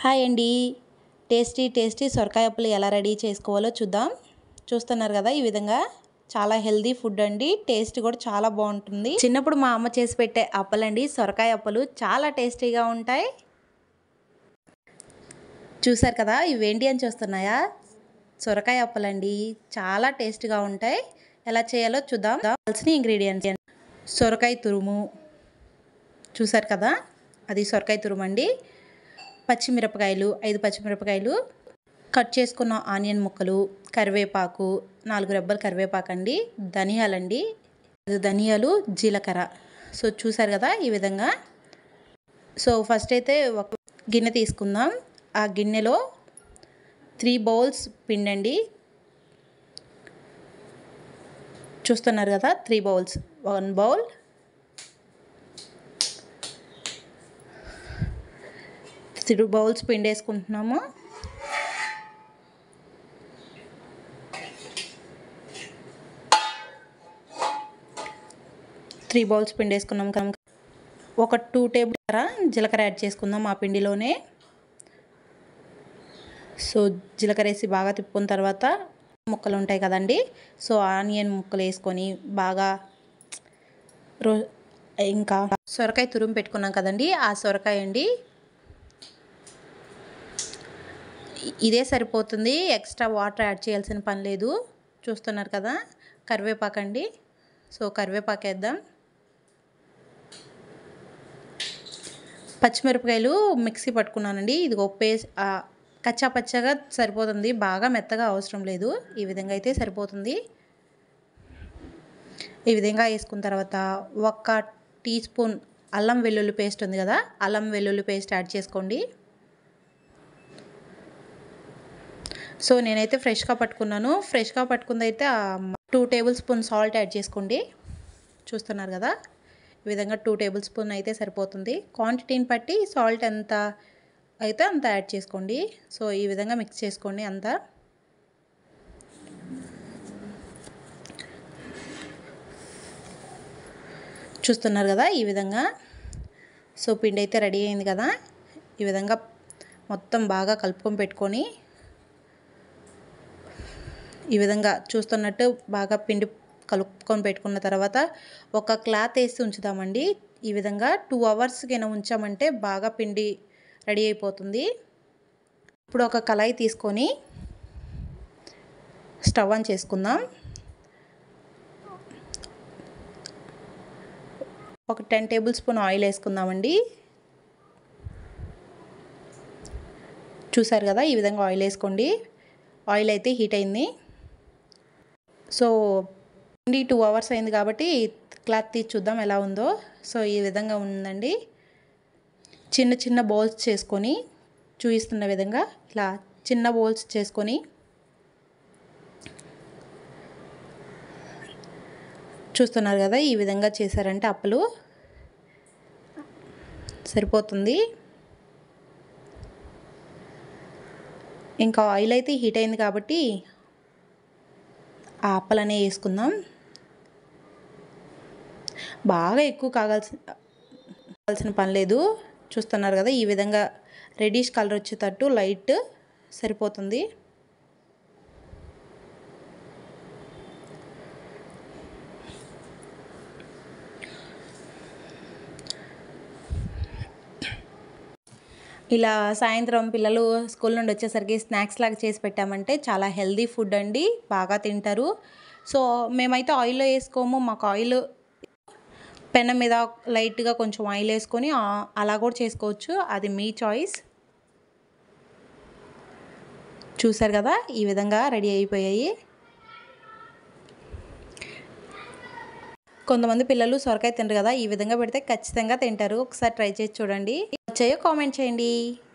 hi అండి tasty tasty సొరకాయ అప్పులు ఎలా రెడీ చేసుకోవాలో చూద్దాం చూస్తున్నారు కదా ఈ విధంగా చాలా హెల్దీ ఫుడ్ అండి టేస్ట్ కూడా చాలా బాగుంటుంది చిన్నప్పుడు మా అమ్మ చేసి పెట్టే అప్పలండి సొరకాయ అప్పలు చాలా టేస్టీగా ఉంటాయి చూసారు కదా ఇవేంటి అని చూస్తున్నాయా సొరకాయ అప్పలండి చాలా టేస్ట్గా ఉంటాయి ఎలా చేయాలో చూద్దాం కావాల్సిన ఇంగ్రీడియంట్స్ సొరకాయ తురుము చూసారు కదా అది సొరకాయ తురుము అండి పచ్చిమిరపకాయలు ఐదు పచ్చిమిరపకాయలు కట్ చేసుకున్న ఆనియన్ ముక్కలు కరివేపాకు నాలుగు రెబ్బలు కరివేపాకు అండి ధనియాలండి ధనియాలు జీలకర్ర సో చూసారు కదా ఈ విధంగా సో ఫస్ట్ అయితే ఒక గిన్నె తీసుకుందాం ఆ గిన్నెలో త్రీ బౌల్స్ పిండండి చూస్తున్నారు కదా three bowls one bowl three bowls పిండి వేసుకుంటున్నాము త్రీ బౌల్స్ పిండి వేసుకున్నాం కనుక ఒక టూ టేబుల్ జీలకర్ర యాడ్ చేసుకుందాం ఆ పిండిలోనే సో జీలకర్ర వేసి బాగా తిప్పుకున్న తర్వాత ముక్కలు ఉంటాయి కదండి సో ఆనియన్ ముక్కలు వేసుకొని బాగా రో ఇంకా సొరకాయ తురుము పెట్టుకున్నాం కదండి ఆ సొరకాయ అండి ఇదే సరిపోతుంది ఎక్స్ట్రా వాటర్ యాడ్ చేయాల్సిన పని లేదు చూస్తున్నారు కదా కరివేపాకు అండి సో కరివేపాకు వేద్దాం పచ్చిమిరపకాయలు మిక్సీ పట్టుకున్నానండి ఇది పేస్ట్ కచ్చా పచ్చగా సరిపోతుంది బాగా మెత్తగా అవసరం లేదు ఈ విధంగా అయితే సరిపోతుంది ఈ విధంగా వేసుకున్న తర్వాత ఒక టీ స్పూన్ అల్లం వెల్లుల్లి పేస్ట్ ఉంది కదా అల్లం వెల్లుల్లి పేస్ట్ యాడ్ చేసుకోండి సో నేనైతే ఫ్రెష్గా పట్టుకున్నాను ఫ్రెష్గా పట్టుకుంది అయితే two tablespoon salt add చేసుకోండి చూస్తున్నారు కదా ఈ విధంగా టూ టేబుల్ స్పూన్ అయితే సరిపోతుంది క్వాంటిటీని బట్టి సాల్ట్ ఎంత అయితే అంత యాడ్ చేసుకోండి సో ఈ విధంగా మిక్స్ చేసుకోండి అంతా చూస్తున్నారు కదా ఈ విధంగా సో పిండి అయితే రెడీ అయింది కదా ఈ విధంగా మొత్తం బాగా కలుపుకొని పెట్టుకొని ఈ విధంగా చూస్తున్నట్టు బాగా పిండి కలుపుకొని పెట్టుకున్న తర్వాత ఒక క్లాత్ వేసి ఉంచుదామండి ఈ విధంగా టూ అవర్స్కైనా ఉంచామంటే బాగా పిండి రెడీ అయిపోతుంది ఇప్పుడు ఒక కళాయి తీసుకొని స్టవ్ ఆన్ చేసుకుందాం ఒక టెన్ టేబుల్ స్పూన్ ఆయిల్ వేసుకుందామండి చూసారు కదా ఈ విధంగా ఆయిల్ వేసుకోండి ఆయిల్ అయితే హీట్ అయింది సో పిండి టూ అవర్స్ అయింది కాబట్టి క్లాత్ తీసి చూద్దాం ఎలా ఉందో సో ఈ విధంగా ఉందండి చిన్న చిన్న బౌల్స్ చేసుకొని చూపిస్తున్న విధంగా ఇలా చిన్న బౌల్స్ చేసుకొని చూస్తున్నారు కదా ఈ విధంగా చేశారంటే అప్పలు సరిపోతుంది ఇంకా ఆయిల్ అయితే హీట్ అయింది కాబట్టి ఆ అప్పలనే వేసుకుందాం బాగా ఎక్కువ కాగాల్సిన కావాల్సిన పని లేదు చూస్తున్నారు కదా ఈ విధంగా రెడిష్ కలర్ వచ్చేటట్టు లైట్ సరిపోతుంది ఇలా సాయంత్రం పిల్లలు స్కూల్ నుండి వచ్చేసరికి స్నాక్స్ లాగా చేసి పెట్టామంటే చాలా హెల్దీ ఫుడ్ అండి బాగా తింటారు సో మేమైతే ఆయిల్లో వేసుకోము మాకు ఆయిల్ పెనం మీద లైట్గా కొంచెం ఆయిల్ వేసుకొని అలా కూడా చేసుకోవచ్చు అది మీ చాయిస్ చూసారు కదా ఈ విధంగా రెడీ అయిపోయాయి కొంతమంది పిల్లలు సొరకాయ తినరు కదా ఈ విధంగా పెడితే ఖచ్చితంగా తింటారు ఒకసారి ట్రై చేసి చూడండి వచ్చాయో కామెంట్ చేయండి